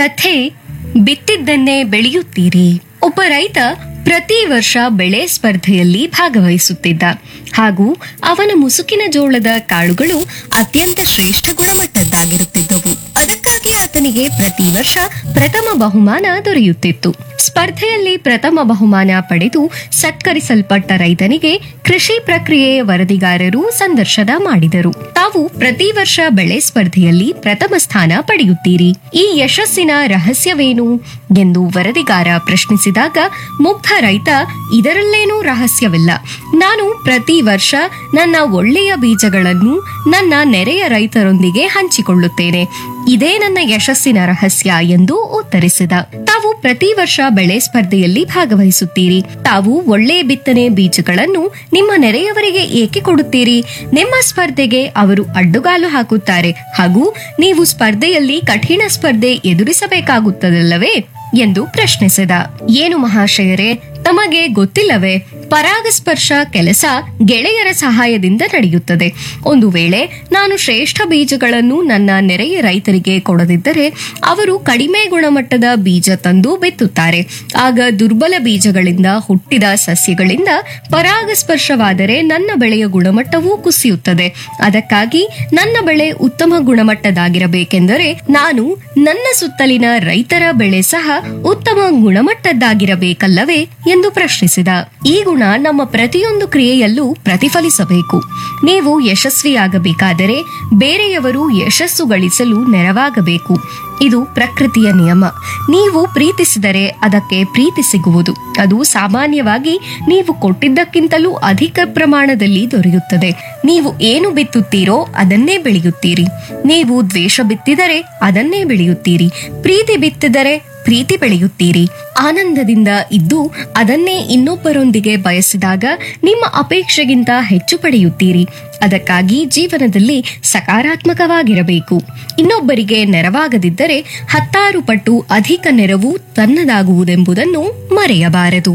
ಕಥೆ ಬಿತ್ತಿದ್ದನ್ನೇ ಬೆಳೆಯುತ್ತೀರಿ ಒಬ್ಬ ರೈತ ಪ್ರತಿ ವರ್ಷ ಬೆಳೆ ಸ್ಪರ್ಧೆಯಲ್ಲಿ ಭಾಗವಹಿಸುತ್ತಿದ್ದ ಹಾಗೂ ಅವನ ಮುಸುಕಿನ ಜೋಳದ ಕಾಳುಗಳು ಅತ್ಯಂತ ಶ್ರೇಷ್ಠ ಗುಣಮಟ್ಟದ್ದಾಗಿರುತ್ತಿದ್ದವು ಅದಕ್ಕಾಗಿ ಆತನಿಗೆ ಪ್ರತಿ ವರ್ಷ ಪ್ರಥಮ ಬಹುಮಾನ ದೊರೆಯುತ್ತಿತ್ತು ಸ್ಪರ್ಧೆಯಲ್ಲಿ ಪ್ರಥಮ ಬಹುಮಾನ ಪಡೆದು ಸತ್ಕರಿಸಲ್ಪಟ್ಟ ರೈತನಿಗೆ ಕೃಷಿ ಪ್ರಕ್ರಿಯೆಯ ವರದಿಗಾರರು ಸಂದರ್ಶನ ಮಾಡಿದರು ತಾವು ಪ್ರತಿ ವರ್ಷ ಬೆಳೆ ಸ್ಪರ್ಧೆಯಲ್ಲಿ ಪ್ರಥಮ ಸ್ಥಾನ ಪಡೆಯುತ್ತೀರಿ ಈ ಯಶಸ್ಸಿನ ರಹಸ್ಯವೇನು ಎಂದು ವರದಿಗಾರ ಪ್ರಶ್ನಿಸಿದಾಗ ಮುಗ್ಧ ರೈತ ಇದರಲ್ಲೇನೂ ರಹಸ್ಯವಿಲ್ಲ ನಾನು ಪ್ರತಿ ವರ್ಷ ನನ್ನ ಒಳ್ಳೆಯ ಬೀಜಗಳನ್ನು ನನ್ನ ನೆರೆಯ ರೈತರೊಂದಿಗೆ ಹಂಚಿಕೊಳ್ಳುತ್ತೇನೆ ಇದೇ ನನ್ನ ಯಶಸ್ಸಿನ ರಹಸ್ಯ ಎಂದು ಉತ್ತರಿಸಿದ ತಾವು ಪ್ರತಿ ವರ್ಷ ಬೆಳೆ ಸ್ಪರ್ಧೆಯಲ್ಲಿ ಭಾಗವಹಿಸುತ್ತೀರಿ ತಾವು ಒಳ್ಳೆಯ ಬಿತ್ತನೆ ಬೀಜಗಳನ್ನು ನಿಮ್ಮ ನೆರೆಯವರಿಗೆ ಏಕೆ ಕೊಡುತ್ತೀರಿ ನಿಮ್ಮ ಸ್ಪರ್ಧೆಗೆ ಅವರು ಅಡ್ಡುಗಾಲು ಹಾಕುತ್ತಾರೆ ಹಾಗೂ ನೀವು ಸ್ಪರ್ಧೆಯಲ್ಲಿ ಕಠಿಣ ಸ್ಪರ್ಧೆ ಎದುರಿಸಬೇಕಾಗುತ್ತದಲ್ಲವೇ ಎಂದು ಪ್ರಶ್ನಿಸಿದ ಏನು ಮಹಾಶಯರೇ ತಮಗೆ ಗೊತ್ತಿಲ್ಲವೇ ಪರಾಗಸ್ಪರ್ಶ ಕೆಲಸ ಗೆಳೆಯರ ಸಹಾಯದಿಂದ ನಡೆಯುತ್ತದೆ ಒಂದು ವೇಳೆ ನಾನು ಶ್ರೇಷ್ಠ ಬೀಜಗಳನ್ನು ನನ್ನ ನೆರೆಯ ರೈತರಿಗೆ ಕೊಡದಿದ್ದರೆ ಅವರು ಕಡಿಮೆ ಗುಣಮಟ್ಟದ ಬೀಜ ತಂದು ಬಿತ್ತುತ್ತಾರೆ ಆಗ ದುರ್ಬಲ ಬೀಜಗಳಿಂದ ಹುಟ್ಟಿದ ಸಸ್ಯಗಳಿಂದ ಪರಾಗಸ್ಪರ್ಶವಾದರೆ ನನ್ನ ಬೆಳೆಯ ಗುಣಮಟ್ಟವೂ ಕುಸಿಯುತ್ತದೆ ಅದಕ್ಕಾಗಿ ನನ್ನ ಬೆಳೆ ಉತ್ತಮ ಗುಣಮಟ್ಟದಾಗಿರಬೇಕೆಂದರೆ ನಾನು ನನ್ನ ಸುತ್ತಲಿನ ರೈತರ ಬೆಳೆ ಸಹ ಉತ್ತಮ ಗುಣಮಟ್ಟದ್ದಾಗಿರಬೇಕಲ್ಲವೇ ಎಂದು ಪ್ರಶ್ನಿಸಿದ ಈ ಗುಣ ನಮ್ಮ ಪ್ರತಿಯೊಂದು ಕ್ರಿಯೆಯಲ್ಲೂ ಪ್ರತಿಫಲಿಸಬೇಕು ನೀವು ಯಶಸ್ವಿಯಾಗಬೇಕಾದರೆ ಬೇರೆಯವರು ಯಶಸ್ಸು ಗಳಿಸಲು ನೆರವಾಗಬೇಕು ಇದು ಪ್ರಕೃತಿಯ ನಿಯಮ ನೀವು ಪ್ರೀತಿಸಿದರೆ ಅದಕ್ಕೆ ಪ್ರೀತಿ ಸಿಗುವುದು ಅದು ಸಾಮಾನ್ಯವಾಗಿ ನೀವು ಕೊಟ್ಟಿದ್ದಕ್ಕಿಂತಲೂ ಅಧಿಕ ಪ್ರಮಾಣದಲ್ಲಿ ದೊರೆಯುತ್ತದೆ ನೀವು ಏನು ಬಿತ್ತುತ್ತೀರೋ ಅದನ್ನೇ ಬೆಳೆಯುತ್ತೀರಿ ನೀವು ದ್ವೇಷ ಬಿತ್ತಿದರೆ ಅದನ್ನೇ ಬೆಳೆಯುತ್ತೀರಿ ಪ್ರೀತಿ ಬಿತ್ತಿದರೆ ಪ್ರೀತಿ ಬೆಳೆಯುತ್ತೀರಿ ಆನಂದದಿಂದ ಇದ್ದು ಅದನ್ನೇ ಇನ್ನೊಬ್ಬರೊಂದಿಗೆ ಬಯಸಿದಾಗ ನಿಮ್ಮ ಅಪೇಕ್ಷೆಗಿಂತ ಹೆಚ್ಚು ಪಡೆಯುತ್ತೀರಿ ಅದಕ್ಕಾಗಿ ಜೀವನದಲ್ಲಿ ಸಕಾರಾತ್ಮಕವಾಗಿರಬೇಕು ಇನ್ನೊಬ್ಬರಿಗೆ ನೆರವಾಗದಿದ್ದರೆ ಹತ್ತಾರು ಪಟ್ಟು ಅಧಿಕ ನೆರವು ತನ್ನದಾಗುವುದೆಂಬುದನ್ನು ಮರೆಯಬಾರದು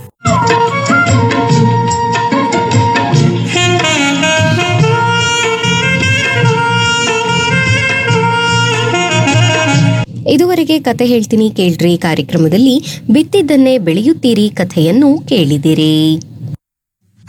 ಇದುವರೆಗೆ ಕತೆ ಹೇಳ್ತೀನಿ ಕೇಳ್ರಿ ಕಾರ್ಯಕ್ರಮದಲ್ಲಿ ಬಿತ್ತಿದ್ದನ್ನೇ ಬೆಳೆಯುತ್ತೀರಿ ಕಥೆಯನ್ನು ಕೇಳಿದಿರಿ